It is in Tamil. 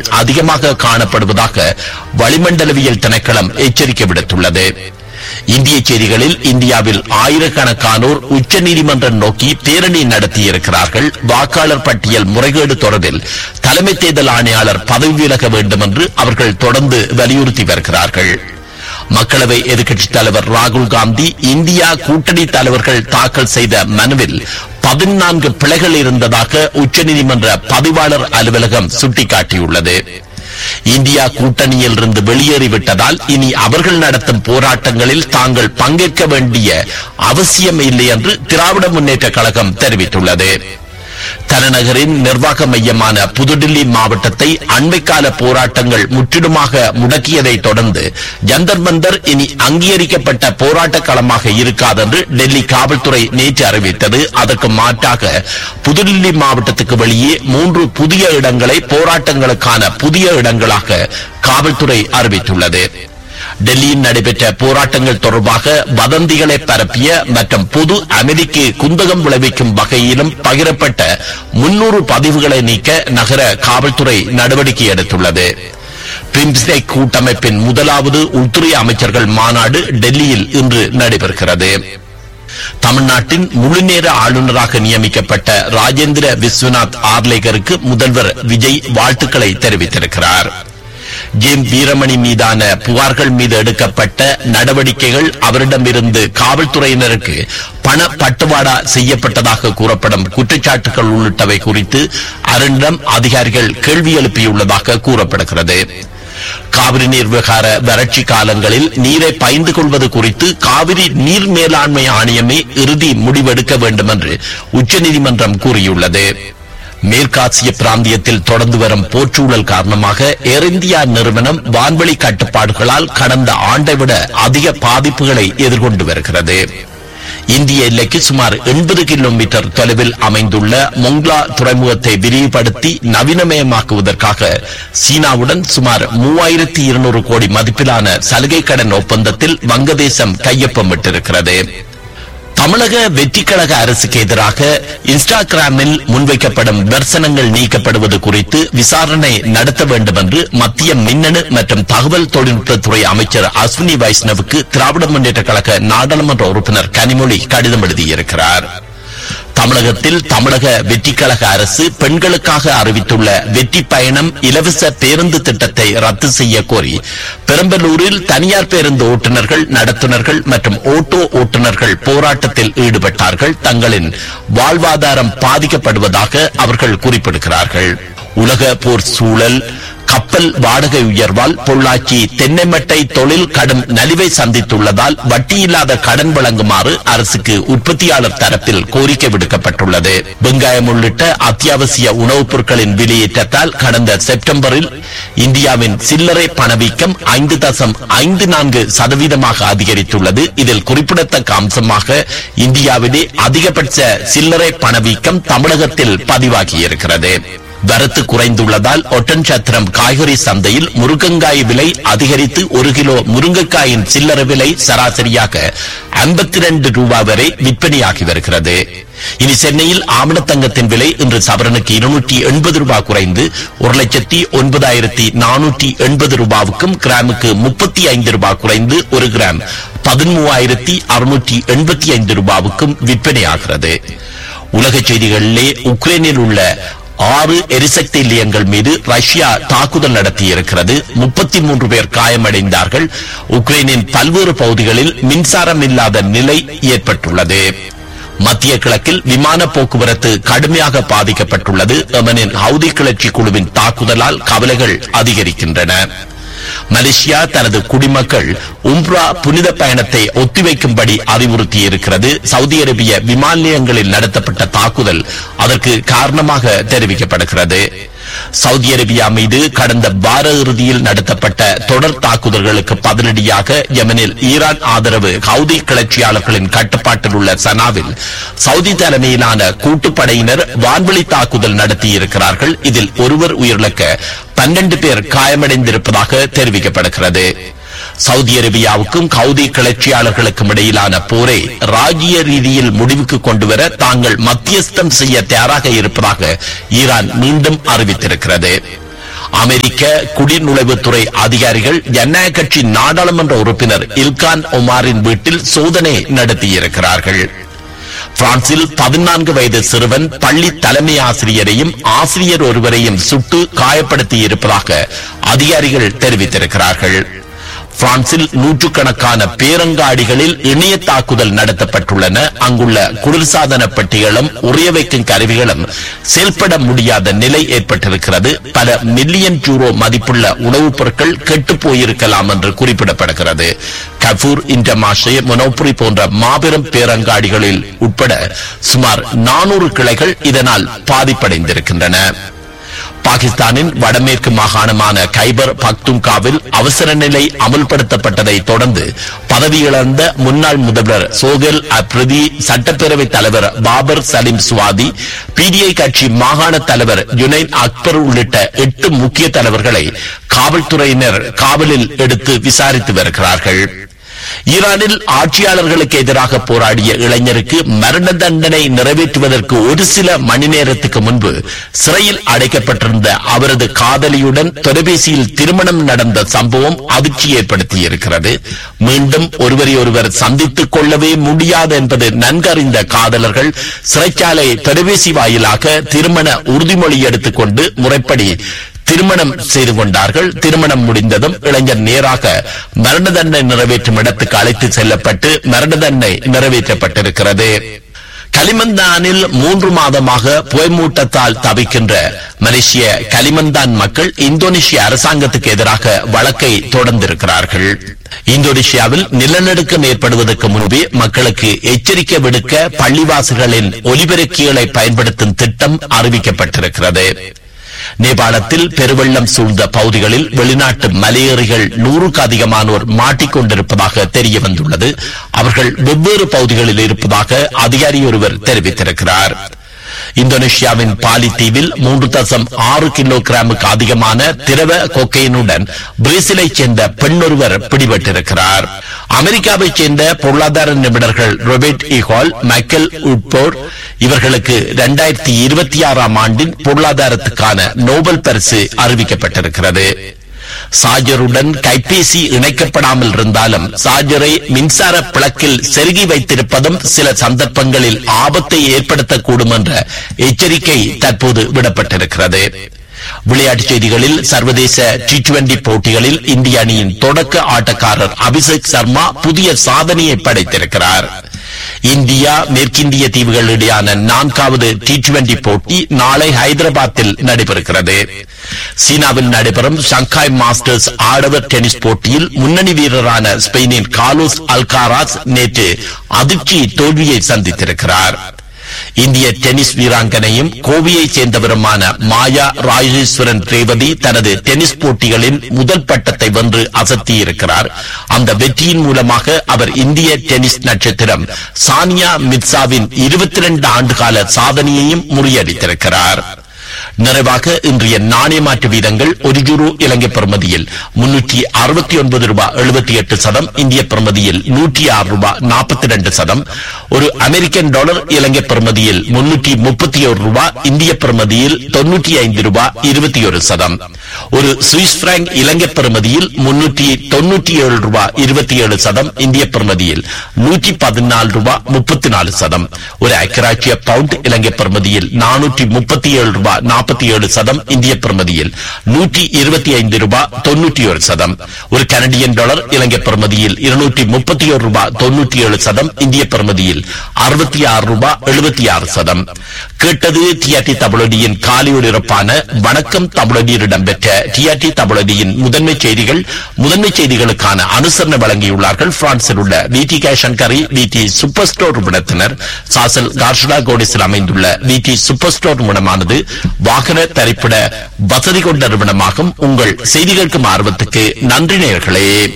அதிகமாக காணப்படுவதாக வளிமண்டலவியல் திணைக்களம் எச்சரிக்கை விடுத்துள்ளது இந்திய செய்திகளில் இந்தியாவில் ஆயிரக்கணக்கானோர் உச்சநீதிமன்றம் நோக்கி பேரணி நடத்தியிருக்கிறார்கள் வாக்காளர் பட்டியல் முறைகேடு தொடர்பில் தலைமை தேர்தல் ஆணையாளர் பதவி விலக வேண்டும் என்று அவர்கள் தொடர்ந்து வலியுறுத்தி வருகிறார்கள் மக்களவை எதிர்க்கட்சித் தலைவர் ராகுல் காந்தி இந்தியா கூட்டணி தலைவர்கள் தாக்கல் செய்த மனுவில் பதினான்கு பிழைகள் இருந்ததாக உச்சநீதிமன்ற பதிவாளர் அலுவலகம் சுட்டிக்காட்டியுள்ளது இந்தியா கூட்டணியில் இருந்து வெளியேறிவிட்டதால் இனி அவர்கள் நடத்தும் போராட்டங்களில் தாங்கள் பங்கேற்க வேண்டிய அவசியம் இல்லை என்று திராவிட முன்னேற்ற கழகம் தெரிவித்துள்ளது தலைநகரின் நிர்வாக மையமான புதுடில்லி மாவட்டத்தை அண்மைக்கால போராட்டங்கள் முற்றிலுமாக முடக்கியதை தொடர்ந்து ஜந்தர் மந்தர் இனி அங்கீகரிக்கப்பட்ட போராட்ட களமாக இருக்காதென்று டெல்லி காவல்துறை நேற்று அறிவித்தது அதற்கு மாற்றாக புதுடில்லி மாவட்டத்துக்கு வெளியே மூன்று புதிய இடங்களை போராட்டங்களுக்கான புதிய இடங்களாக காவல்துறை அறிவித்துள்ளது டெல்லியில் நடைபெற்ற போராட்டங்கள் தொடர்பாக வதந்திகளை பரப்பிய மற்றும் பொது அமைதிக்கு குந்தகம் விளைவிக்கும் வகையிலும் பகிரப்பட்ட முன்னூறு பதிவுகளை நீக்க நகர காவல்துறை நடவடிக்கை எடுத்துள்ளது பிம்ஸ்டெக் கூட்டமைப்பின் முதலாவது உள்துறை அமைச்சர்கள் மாநாடு டெல்லியில் இன்று நடைபெறுகிறது தமிழ்நாட்டின் முழுநேர ஆளுநராக நியமிக்கப்பட்ட ராஜேந்திர விஸ்வநாத் ஆர்லேகருக்கு முதல்வர் விஜய் வாழ்த்துக்களை தெரிவித்திருக்கிறார் ஜேம் வீரமணி மீதான புகார்கள் மீது எடுக்கப்பட்ட நடவடிக்கைகள் அவரிடமிருந்து காவல்துறையினருக்கு பண பட்டுவாடா செய்யப்பட்டதாக கூறப்படும் குற்றச்சாட்டுகள் உள்ளிட்டவை குறித்து அரண்டம் அதிகாரிகள் கேள்வி எழுப்பியுள்ளதாக கூறப்படுகிறது காவிரி நீர் விவகார வறட்சி காலங்களில் நீரை பயந்து கொள்வது குறித்து காவிரி நீர் மேலாண்மை ஆணையமே இறுதி முடிவெடுக்க வேண்டும் என்று உச்சநீதிமன்றம் கூறியுள்ளது மேற்காசிய பிராந்தியத்தில் தொடர்ந்து வரும் போர்ச்சூழல் காரணமாக ஏர் இந்தியா நிறுவனம் வான்வெளி கட்டுப்பாடுகளால் கடந்த ஆண்டை விட அதிக பாதிப்புகளை எதிர்கொண்டு வருகிறது இந்திய எல்லைக்கு சுமார் எண்பது கிலோமீட்டர் தொலைவில் அமைந்துள்ள மொங்லா துறைமுகத்தை விரிவுபடுத்தி நவீனமயமாக்குவதற்காக சீனாவுடன் சுமார் மூவாயிரத்தி இருநூறு கோடி மதிப்பிலான சலுகை கடன் ஒப்பந்தத்தில் வங்கதேசம் கையொப்பமிட்டிருக்கிறது தமிழக வெற்றிக்கழக அரசுக்கு எதிராக இன்ஸ்டாகிராமில் முன்வைக்கப்படும் விமர்சனங்கள் நீக்கப்படுவது குறித்து விசாரணை நடத்த வேண்டும் என்று மத்திய மின்னணு மற்றும் தகவல் தொழில்நுட்பத்துறை அமைச்சர் அஸ்வினி வைஷ்ணவுக்கு திராவிட முன்னேற்ற கழக நாடாளுமன்ற உறுப்பினர் கனிமொழி கடிதம் எழுதியிருக்கிறார் தமிழகத்தில் தமிழக வெற்றிக்கழக அரசு பெண்களுக்காக அறிவித்துள்ள வெற்றி பயணம் இலவச பேருந்து திட்டத்தை ரத்து செய்ய கோரி பெரம்பலூரில் தனியார் பேருந்து ஓட்டுநர்கள் நடத்துனர்கள் மற்றும் ஓட்டோ ஓட்டுநர்கள் போராட்டத்தில் ஈடுபட்டார்கள் தங்களின் வாழ்வாதாரம் பாதிக்கப்படுவதாக அவர்கள் குறிப்பிடுகிறார்கள் உலக போர் சூழல் கப்பல் வாடகை உயர்வால் பொள்ளாச்சி தென்னைமட்டை தொழில் கடும் நலிவை சந்தித்துள்ளதால் வட்டியில்லாத கடன் வழங்குமாறு அரசுக்கு உற்பத்தியாளர் தரப்பில் கோரிக்கை விடுக்கப்பட்டுள்ளது வெங்காயம் உள்ளிட்ட அத்தியாவசிய உணவுப் பொருட்களின் விலையேற்றத்தால் கடந்த செப்டம்பரில் இந்தியாவின் சில்லறை பணவீக்கம் ஐந்து தசம் ஐந்து நான்கு சதவீதமாக அதிகரித்துள்ளது இதில் குறிப்பிடத்தக்க அம்சமாக இந்தியாவிலே அதிகபட்ச சில்லறை பணவீக்கம் தமிழகத்தில் பதிவாகியிருக்கிறது வரத்து குறைந்துள்ளதால் ஒட்டன்சத்திரம் காய்கறி சந்தையில் முருங்கங்காய் விலை அதிகரித்து ஒரு கிலோ முருங்கைக்காயின் சில்லறை விலை சராசரியாக ஐம்பத்தி ரெண்டு ரூபாய் வரை விற்பனையாகி வருகிறது இனி சென்னையில் ஆமணத்தங்கத்தின் விலை இன்று சவரனுக்கு இருநூற்றி எண்பது ரூபாய் குறைந்து ஒரு லட்சத்தி ஒன்பதாயிரத்தி நானூற்றி எண்பது ரூபாவுக்கும் கிராமுக்கு முப்பத்தி ஐந்து ரூபாய் குறைந்து ஒரு கிராம் பதிமூவாயிரத்தி அறுநூற்றி எண்பத்தி ஐந்து ரூபாவுக்கும் விற்பனையாகிறது உலக செய்திகளிலே உக்ரைனில் உள்ள ஆறு எரிசக்தி நிலையங்கள் மீது ரஷ்யா தாக்குதல் நடத்தியிருக்கிறது முப்பத்தி மூன்று பேர் காயமடைந்தார்கள் உக்ரைனின் பல்வேறு பகுதிகளில் மின்சாரம் இல்லாத நிலை ஏற்பட்டுள்ளது மத்திய கிழக்கில் விமான போக்குவரத்து கடுமையாக பாதிக்கப்பட்டுள்ளது எமனின் ஹவுதி கிளர்ச்சி குழுவின் தாக்குதலால் கவலைகள் அதிகரிக்கின்றன மலேசியா தனது குடிமக்கள் உம்ரா புனித பயணத்தை ஒத்திவைக்கும்படி அறிவுறுத்தியிருக்கிறது சவுதி அரேபிய விமான நிலையங்களில் நடத்தப்பட்ட தாக்குதல் அதற்கு காரணமாக தெரிவிக்கப்படுகிறது சவுதி அரேபியா மீது கடந்த வார இறுதியில் நடத்தப்பட்ட தொடர் தாக்குதல்களுக்கு பதிலடியாக யமனில் ஈரான் ஆதரவு ஹவுதி கிளர்ச்சியாளர்களின் கட்டுப்பாட்டில் உள்ள சனாவில் சவுதி தலைமையிலான கூட்டுப்படையினர் வான்வெளி தாக்குதல் நடத்தியிருக்கிறார்கள் இதில் ஒருவர் உயிரிழக்க பன்னெண்டு பேர் காயமடைந்திருப்பதாக தெரிவிக்கப்படுகிறது சவுதி அரேபியாவுக்கும் கவுதி கிளர்ச்சியாளர்களுக்கும் இடையிலான போரை ராஜ்ய ரீதியில் முடிவுக்கு கொண்டுவர தாங்கள் மத்தியஸ்தம் செய்ய தயாராக இருப்பதாக ஈரான் மீண்டும் அறிவித்திருக்கிறது அமெரிக்க குடிநுழைவுத்துறை அதிகாரிகள் ஜனநாயக கட்சி நாடாளுமன்ற உறுப்பினர் இல்கான் ஒமாரின் வீட்டில் சோதனை நடத்தியிருக்கிறார்கள் பிரான்சில் பதினான்கு வயது சிறுவன் பள்ளி தலைமை ஆசிரியரையும் ஆசிரியர் ஒருவரையும் சுட்டு காயப்படுத்தி இருப்பதாக அதிகாரிகள் தெரிவித்திருக்கிறார்கள் பிரான்சில் நூற்றுக்கணக்கான பேரங்காடிகளில் இணைய தாக்குதல் நடத்தப்பட்டுள்ளன அங்குள்ள குளிர்சாதன பெட்டிகளும் உறைய வைக்கும் கருவிகளும் செயல்பட முடியாத நிலை ஏற்பட்டிருக்கிறது பல மில்லியன் யூரோ மதிப்புள்ள உணவுப் பொருட்கள் கெட்டு போயிருக்கலாம் என்று குறிப்பிடப்படுகிறது கபூர் இன்டமாஷே மொனோபுரி போன்ற மாபெரும் பேரங்காடிகளில் உட்பட சுமார் நானூறு கிளைகள் இதனால் பாதிப்படைந்திருக்கின்றன பாகிஸ்தானின் வடமேற்கு மாகாணமான கைபர் பக்துங்காவில் அவசர நிலை அமல்படுத்தப்பட்டதை தொடர்ந்து பதவியிழந்த முன்னாள் முதல்வர் சோகல் அப்ரதி சட்டப்பேரவை தலைவர் பாபர் சலீம் சுவாதி பிடிஐ கட்சி மாகாண தலைவர் யுனைன் அக்பர் உள்ளிட்ட எட்டு முக்கிய தலைவர்களை காவல்துறையினர் காவலில் எடுத்து விசாரித்து வருகிறார்கள் ஈரானில் ஆட்சியாளர்களுக்கு எதிராக போராடிய இளைஞருக்கு மரண தண்டனை நிறைவேற்றுவதற்கு ஒரு சில மணி நேரத்துக்கு முன்பு சிறையில் அடைக்கப்பட்டிருந்த அவரது காதலியுடன் தொலைபேசியில் திருமணம் நடந்த சம்பவம் அதிர்ச்சி ஏற்படுத்தியிருக்கிறது மீண்டும் ஒருவரை ஒருவர் சந்தித்துக் கொள்ளவே முடியாது என்பது நன்கறிந்த காதலர்கள் சிறைச்சாலை தொலைபேசி வாயிலாக திருமண உறுதிமொழி எடுத்துக்கொண்டு முறைப்படி திருமணம் செய்து கொண்டார்கள் திருமணம் முடிந்ததும் இளைஞர் நேராக மரண தண்டனை நிறைவேற்றும் இடத்துக்கு அழைத்து செல்லப்பட்டு மரண தண்டனை நிறைவேற்றப்பட்டிருக்கிறது கலிமந்தானில் மூன்று மாதமாக புயமூட்டத்தால் தவிக்கின்ற மலேசிய கலிமந்தான் மக்கள் இந்தோனேஷிய அரசாங்கத்துக்கு எதிராக வழக்கை தொடர்ந்திருக்கிறார்கள் இந்தோனேஷியாவில் நிலநடுக்கம் ஏற்படுவதற்கு முன்பே மக்களுக்கு எச்சரிக்கை விடுக்க பள்ளிவாசிகளின் ஒலிபெருக்கிகளை பயன்படுத்தும் திட்டம் அறிவிக்கப்பட்டிருக்கிறது நேபாளத்தில் பெருவெள்ளம் சூழ்ந்த பகுதிகளில் வெளிநாட்டு மலையேறிகள் நூறுக்கு அதிகமானோர் மாட்டிக்கொண்டிருப்பதாக தெரிய வந்துள்ளது அவர்கள் வெவ்வேறு பகுதிகளில் இருப்பதாக அதிகாரி ஒருவர் தெரிவித்திருக்கிறார் இந்தோனேஷியாவின் பாலி தீவில் மூன்று தசம் ஆறு கிலோ கிராமுக்கு அதிகமான திரவ கொக்கையினுடன் பிரேசிலைச் சேர்ந்த பெண்ணொருவர் பிடிபட்டிருக்கிறார் அமெரிக்காவைச் சேர்ந்த பொருளாதார நிபுணர்கள் ரொபர்ட் இஹால் மைக்கேல் உட்போர் இவர்களுக்கு இரண்டாயிரத்தி இருபத்தி ஆறாம் ஆண்டின் பொருளாதாரத்துக்கான நோபல் பரிசு அறிவிக்கப்பட்டிருக்கிறது சார்ஜருடன் கைபேசி இணைக்கப்படாமல் இருந்தாலும் சார்ஜரை மின்சார பிளக்கில் செருகி வைத்திருப்பதும் சில சந்தர்ப்பங்களில் ஆபத்தை ஏற்படுத்தக்கூடும் என்ற எச்சரிக்கை தற்போது விடப்பட்டிருக்கிறது விளையாட்டுச் செய்திகளில் சர்வதேச டி டுவெண்டி போட்டிகளில் இந்திய அணியின் தொடக்க ஆட்டக்காரர் அபிஷேக் சர்மா புதிய சாதனையை படைத்திருக்கிறார் இந்தியா மேற்கிந்திய தீவுகள் இடையான நான்காவது டி டுவெண்டி போட்டி நாளை ஹைதராபாத்தில் நடைபெறுகிறது சீனாவில் நடைபெறும் ஷங்காய் மாஸ்டர்ஸ் ஆடவர் டென்னிஸ் போட்டியில் முன்னணி வீரரான ஸ்பெயினின் காலோஸ் அல்காராஸ் நேற்று அதிர்ச்சி தோல்வியை சந்தித்திருக்கிறார் இந்திய டென்னிஸ் வீராங்கனையும் கோவையைச் சேர்ந்தவருமான மாயா ராஜேஸ்வரன் ரேவதி தனது டென்னிஸ் போட்டிகளின் முதல் பட்டத்தை வென்று அசத்தியிருக்கிறார் அந்த வெற்றியின் மூலமாக அவர் இந்திய டென்னிஸ் நட்சத்திரம் சானியா மிர்சாவின் இருபத்தி இரண்டு ஆண்டுகால சாதனையையும் முறியடித்திருக்கிறார் நிறைவாக இன்றைய நாணய மாற்று வீதங்கள் ஒரு யூரோ இலங்கை பிரமதியில் முன்னூற்றி அறுபத்தி ஒன்பது ரூபாய் எழுபத்தி எட்டு சதம் இந்திய பிரமதியில் நூற்றி ஆறு ரூபாய் நாற்பத்தி ரெண்டு சதம் ஒரு அமெரிக்கன் டாலர் இலங்கை பிரமதியில் முன்னூற்றி முப்பத்தி ஒரு ரூபாய் இந்திய பிரமதியில் தொன்னூற்றி ஐந்து ரூபாய் இருபத்தி ஒரு சதம் ஒரு சுவிஸ் பிராங்க் இலங்கை பிரமதியில் முன்னூற்றி தொன்னூற்றி ஏழு ரூபாய் இருபத்தி ஏழு சதம் இந்திய பிரமதியில் நூற்றி பதினாலு ரூபாய் முப்பத்தி நாலு சதம் ஒரு ஐக்கராட்சிய பவுண்ட் இலங்கை பிரமதியில் நானூற்றி முப்பத்தி ஏழு ரூபாய் நாற்பத்தி ஏழு சதம் இந்திய பிரமதியில் நூற்றி இருபத்தி ஐந்து ரூபாய் தொன்னூற்றி ஒரு சதம் ஒரு கனடியன் டாலர் இலங்கை பிரமதியில் இருநூற்றி முப்பத்தி ஒரு ரூபாய் தொன்னூற்றி ஏழு சதம் இந்திய பிரமதியில் அறுபத்தி ஆறு ரூபாய் எழுபத்தி ஆறு சதம் கேட்டது டிஆர்டி தமிழடியின் காலையொலிரப்பான வணக்கம் தமிழடியில் இடம்பெற்ற டிஆர்டி தமிழடியின் முதன்மை செய்திகள் முதன்மை செய்திகளுக்கான அனுசரணை வழங்கியுள்ளார்கள் பிரான்சில் உள்ள விடி கேஷன்கரி விடி சூப்பர் ஸ்டோர் நிறுவனத்தினர் சாசல் கார்ஷடா கோடிஸில் அமைந்துள்ள விடி சூப்பர் ஸ்டோர் நிறுவனமானது வாகன தரிப்பிட வசதி கொண்ட நிறுவனமாகும் உங்கள் செய்திகளுக்கும் ஆர்வத்துக்கு நன்றி நேயர்களே